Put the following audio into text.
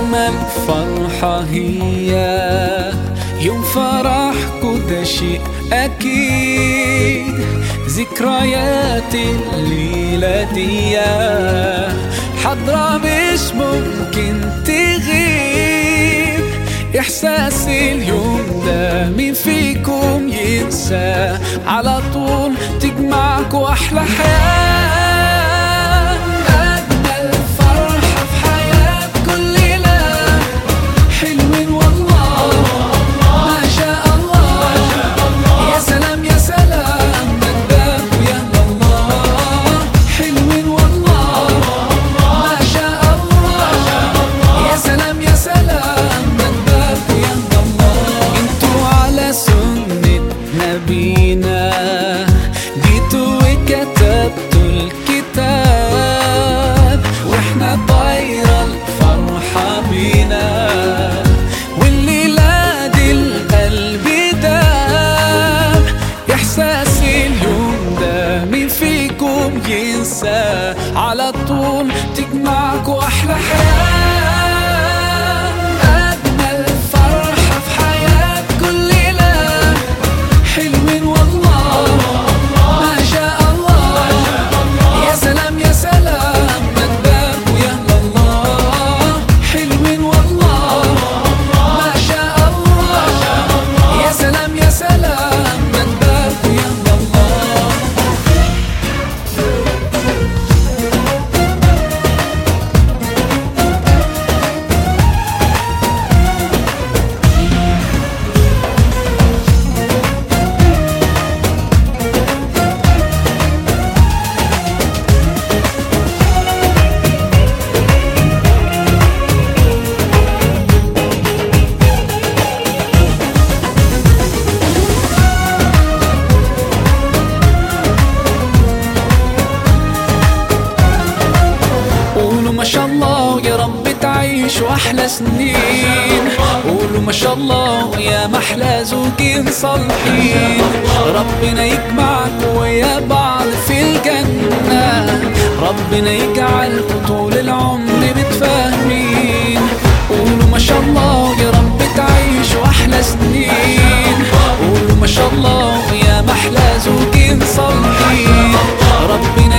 أجمل فرحة هي يوم فرحكوا ده شيء أكيد ذكريات الليلة دي حضرة مش ممكن تغيب إحساس اليوم ده مين فيكم ينسى على طول تجمعكوا أحلى حياة أجمل فرحة في حياة كل ليلة حلوين والله ما شاء الله يا سلام يا سلام مجدك يا الله حلوين والله ما شاء الله يا سلام يا سلام مجدك يا الله انتوا على سنة نبينا جيتوا وكتبتوا الكتاب واحنا طايرة الفرحة بينا والليلة دي القلب داب إحساس اليوم ده مين فيكم ينسى على طول تجمعكوا أحلى حياة أجمل فرحة في حياة كل ليلة حلوين والله ما شاء الله يا سلام يا سلام مجدك ويا الله حلوين والله ما شاء الله يا سلام يا سلام مجدك ويا الله قولوا ما شاء الله يا رب تعيشوا احلى سنين قولوا ما شاء الله يا محلى زوجين صالحين ربنا يجمعكم ويا بعض في الجنة ربنا يجعلكم طول العمر متفاهمين قولوا ما شاء الله يا رب تعيشوا احلى سنين قولوا ما شاء الله يا محلى زوجين صالحين ربنا